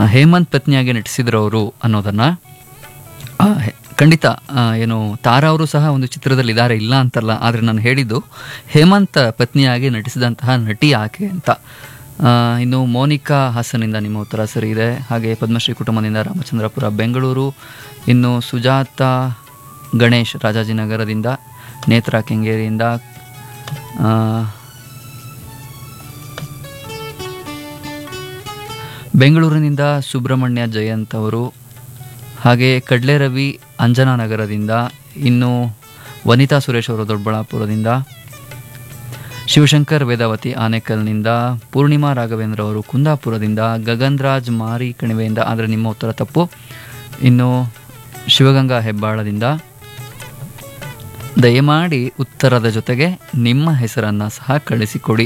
ಆ, ಹೇಮಂತ್ ಪತ್ನಿಯಾಗಿ ನಟಿಸಿದ್ರು ಅವರು ಅನ್ನೋದನ್ನು ಆ, ಹೆ- ಖಂಡಿತ ಆ, ಏನು ತಾರಾ ಅವರು ಸಹ ಒಂದು ಚಿತ್ರದಲ್ಲಿ ಇದ್ದಾರೆ ಇಲ್ಲ ಅಂತಲ್ಲ ಆದರೆ ನಾನು ಹೇಳಿದ್ದು ಹೇಮಂತ್ ಪತ್ನಿಯಾಗಿ ನಟಿಸಿದಂತಹ ನಟಿ ಆಕೆ ಅಂತ ಆ, ಇನ್ನು ಮೋನಿಕಾ ಹಾಸನಿಂದ ನಿಮ್ಮ ಉತ್ತರ ಸರಿ ಇದೆ ಹಾಗೆ ಪದ್ಮಶ್ರೀ ಕುಟುಂಬದಿಂದ ರಾಮಚಂದ್ರಪುರ ಬೆಂಗಳೂರು ಇನ್ನು ಸುಜಾತ ಗಣೇಶ್ ರಾಜಾಜಿನಗರದಿಂದ ನೇತ್ರ ಕೆಂಗೇರಿಯಿಂದ ಆ, ಬೆಂಗಳೂರಿನಿಂದ ಸುಬ್ರಹ್ಮಣ್ಯ ಜಯಂತ್ ಅವರು ಹಾಗೆ ಕಡ್ಲೆ ರವಿ ಅಂಜನಾ ನಗರದಿಂದ ಇನ್ನು ವನಿತಾ ಸುರೇಶ್ ಅವರು ದೊಡ್ಡಬಳ್ಳಾಪುರದಿಂದ ಶಿವಶಂಕರ್ ವೇದಾವತಿ ಆನೇಕಲ್ನಿಂದ ಪೂರ್ಣಿಮಾ ರಾಘವೇಂದ್ರ ಅವರು ಕುಂದಾಪುರದಿಂದ ಗಗನ್ ರಾಜ್ ಮಾರಿ ಕಣಿವೆಯಿಂದ ಆದರೆ ನಿಮ್ಮ ಉತ್ತರ ತಪ್ಪು ಇನ್ನು ಶಿವಗಂಗಾ ಹೆಬ್ಬಾಳದಿಂದ ದಯಮಾಡಿ ಉತ್ತರದ ಜೊತೆಗೆ ನಿಮ್ಮ ಹೆಸರನ್ನು ಸಹ ಕಳಿಸಿಕೊಡಿ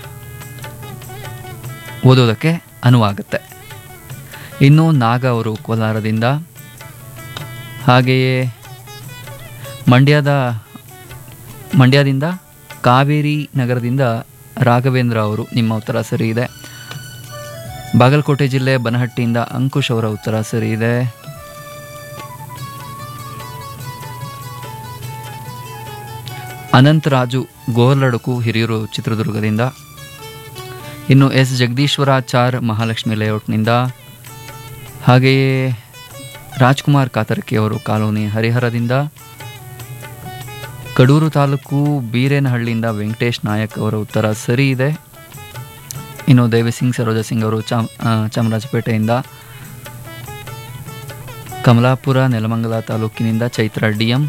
ಓದೋದಕ್ಕೆ ಅನುವಾಗುತ್ತೆ ಇನ್ನು ನಾಗ ಅವರು ಕೋಲಾರದಿಂದ ಹಾಗೆಯೇ ಮಂಡ್ಯದ ಮಂಡ್ಯದಿಂದ ಕಾವೇರಿ ನಗರದಿಂದ ರಾಘವೇಂದ್ರ ಅವರು ನಿಮ್ಮ ಉತ್ತರ ಸರಿ ಇದೆ ಬಾಗಲಕೋಟೆ ಜಿಲ್ಲೆ ಬನಹಟ್ಟಿಯಿಂದ ಅಂಕುಶ್ ಅವರ ಉತ್ತರ ಸರಿ ಇದೆ ಅನಂತರಾಜು ಗೋರ್ಲಡುಕು ಹಿರಿಯೂರು ಚಿತ್ರದುರ್ಗದಿಂದ ಇನ್ನು ಎಸ್ ಜಗದೀಶ್ವರಾಚಾರ್ ಮಹಾಲಕ್ಷ್ಮಿ ಲೇಔಟ್ನಿಂದ ಹಾಗೆಯೇ ರಾಜ್ಕುಮಾರ್ ಕಾತರಕಿ ಅವರು ಕಾಲೋನಿ ಹರಿಹರದಿಂದ ಕಡೂರು ತಾಲೂಕು ಬೀರೇನಹಳ್ಳಿಯಿಂದ ವೆಂಕಟೇಶ್ ನಾಯಕ್ ಅವರ ಉತ್ತರ ಸರಿ ಇದೆ ಇನ್ನು ದೇವಿಸಿಂಗ್ ಸರೋಜಾ ಸಿಂಗ್ ಅವರು ಚಾಮ್ ಆ, ಚಾಮರಾಜಪೇಟೆಯಿಂದ ಕಮಲಾಪುರ ನೆಲಮಂಗಲ ತಾಲೂಕಿನಿಂದ ಚೈತ್ರ ಡಿ ಎಂ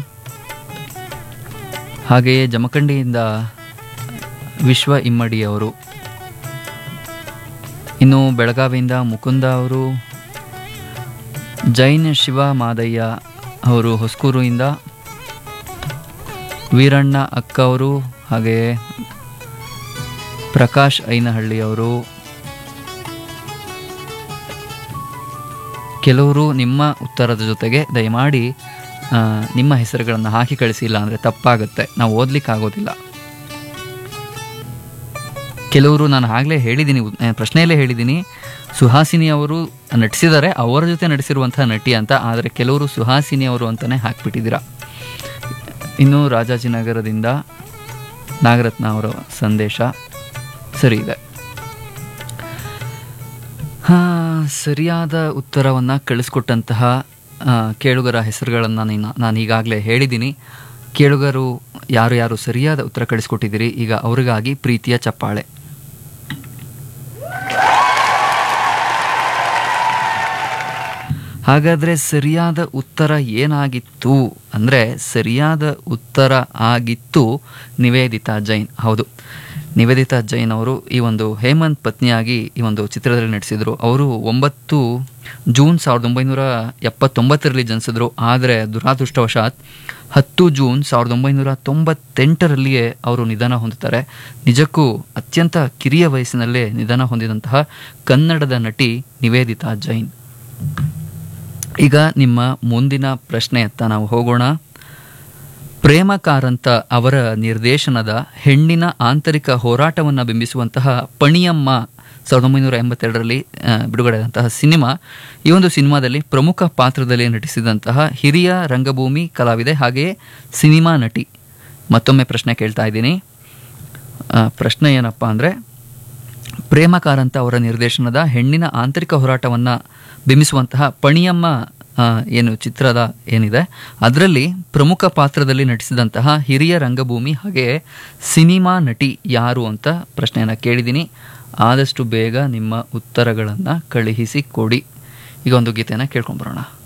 ಹಾಗೆಯೇ ಜಮಖಂಡಿಯಿಂದ ವಿಶ್ವ ಇಮ್ಮಡಿ ಅವರು ಇನ್ನು ಬೆಳಗಾವಿಯಿಂದ ಮುಕುಂದ ಅವರು ಜೈನ್ ಶಿವ ಮಾದಯ್ಯ ಅವರು ಹೊಸಕೂರುಯಿಂದ ವೀರಣ್ಣ ಅಕ್ಕ ಅವರು ಹಾಗೆ ಪ್ರಕಾಶ್ ಐನಹಳ್ಳಿ ಅವರು ಕೆಲವರು ನಿಮ್ಮ ಉತ್ತರದ ಜೊತೆಗೆ ದಯಮಾಡಿ ಆ, ನಿಮ್ಮ ಹೆಸರುಗಳನ್ನು ಹಾಕಿ ಕಳಿಸಿಲ್ಲ ಅಂದರೆ ತಪ್ಪಾಗುತ್ತೆ ನಾವು ಓದ್ಲಿಕ್ಕೆ ಆಗೋದಿಲ್ಲ ಕೆಲವರು ನಾನು ಆಗಲೇ ಹೇಳಿದ್ದೀನಿ ಉ- ಆ, ಪ್ರಶ್ನೆಯಲ್ಲೇ ಹೇಳಿದ್ದೀನಿ ಸುಹಾಸಿನಿ ಅವರು ನಟಿಸಿದ್ದಾರೆ ಅವರ ಜೊತೆ ನಟಿಸಿರುವಂತಹ ನಟಿ ಅಂತ ಆದರೆ ಕೆಲವರು ಸುಹಾಸಿನಿ ಅವರು ಅಂತಲೇ ಹಾಕ್ಬಿಟ್ಟಿದ್ದೀರಾ ಇನ್ನು ರಾಜಾಜಿನಗರದಿಂದ ನಾಗರತ್ನ ಅವರ ಸಂದೇಶ ಸರಿ ಇದೆ ಹಾ ಸರಿಯಾದ ಉತ್ತರವನ್ನು ಕಳಿಸ್ಕೊಟ್ಟಂತಹ ಆ, ಕೇಳುಗರ ಹೆಸರುಗಳನ್ನು ನೀನು ನಾನು ಈಗಾಗಲೇ ಹೇಳಿದ್ದೀನಿ ಕೇಳುಗರು ಯಾರು ಯಾರು ಸರಿಯಾದ ಉತ್ತರ ಕಳಿಸ್ಕೊಟ್ಟಿದ್ದೀರಿ ಈಗ ಅವರಿಗಾಗಿ ಪ್ರೀತಿಯ ಚಪ್ಪಾಳೆ ಹಾಗಾದರೆ ಸರಿಯಾದ ಉತ್ತರ ಏನಾಗಿತ್ತು ಅಂದರೆ ಸರಿಯಾದ ಉತ್ತರ ಆಗಿತ್ತು ನಿವೇದಿತಾ ಜೈನ್ ಹೌದು ನಿವೇದಿತಾ ಜೈನ್ ಅವರು ಈ ಒಂದು ಹೇಮಂತ್ ಪತ್ನಿಯಾಗಿ ಈ ಒಂದು ಚಿತ್ರದಲ್ಲಿ ನಟಿಸಿದರು ಅವರು ಒಂಬತ್ತು ಜೂನ್ ಸಾವಿರದ ಒಂಬೈನೂರ ಎಪ್ಪತ್ತೊಂಬತ್ತರಲ್ಲಿ ಜನಿಸಿದ್ರು ಆದರೆ ದುರಾದೃಷ್ಟವಶಾತ್ ಹತ್ತು ಜೂನ್ ಸಾವಿರದ ಒಂಬೈನೂರ ತೊಂಬತ್ತೆಂಟರಲ್ಲಿಯೇ ಅವರು ನಿಧನ ಹೊಂದುತ್ತಾರೆ ನಿಜಕ್ಕೂ ಅತ್ಯಂತ ಕಿರಿಯ ವಯಸ್ಸಿನಲ್ಲೇ ನಿಧನ ಹೊಂದಿದಂತಹ ಕನ್ನಡದ ನಟಿ ನಿವೇದಿತಾ ಜೈನ್ ಈಗ ನಿಮ್ಮ ಮುಂದಿನ ಪ್ರಶ್ನೆಯತ್ತ ನಾವು ಹೋಗೋಣ ಪ್ರೇಮ ಕಾರಂತ ಅವರ ನಿರ್ದೇಶನದ ಹೆಣ್ಣಿನ ಆಂತರಿಕ ಹೋರಾಟವನ್ನು ಬಿಂಬಿಸುವಂತಹ ಪಣಿಯಮ್ಮ ಸಾವಿರದ ಒಂಬೈನೂರ ಎಂಬತ್ತೆರಡರಲ್ಲಿ ಆ, ಬಿಡುಗಡೆಯಾದಂತಹ ಸಿನಿಮಾ ಈ ಒಂದು ಸಿನಿಮಾದಲ್ಲಿ ಪ್ರಮುಖ ಪಾತ್ರದಲ್ಲಿ ನಟಿಸಿದಂತಹ ಹಿರಿಯ ರಂಗಭೂಮಿ ಕಲಾವಿದೆ ಹಾಗೆಯೇ ಸಿನಿಮಾ ನಟಿ ಮತ್ತೊಮ್ಮೆ ಪ್ರಶ್ನೆ ಕೇಳ್ತಾ ಇದ್ದೀನಿ ಆ, ಪ್ರಶ್ನೆ ಏನಪ್ಪ ಅಂದರೆ ಪ್ರೇಮ ಕಾರಂತ ಅವರ ನಿರ್ದೇಶನದ ಹೆಣ್ಣಿನ ಆಂತರಿಕ ಹೋರಾಟವನ್ನು ಬಿಂಬಿಸುವಂತಹ ಪಣಿಯಮ್ಮ ಆ, ಏನು ಚಿತ್ರದ ಏನಿದೆ ಅದರಲ್ಲಿ ಪ್ರಮುಖ ಪಾತ್ರದಲ್ಲಿ ನಟಿಸಿದಂತಹ ಹಿರಿಯ ರಂಗಭೂಮಿ ಹಾಗೆ ಸಿನಿಮಾ ನಟಿ ಯಾರು ಅಂತ ಪ್ರಶ್ನೆಯನ್ನು ಕೇಳಿದ್ದೀನಿ ಆದಷ್ಟು ಬೇಗ ನಿಮ್ಮ ಉತ್ತರಗಳನ್ನು ಕಳುಹಿಸಿ ಕೊಡಿ ಈಗ ಒಂದು ಗೀತೆಯನ್ನು ಕೇಳ್ಕೊಂಬರೋಣ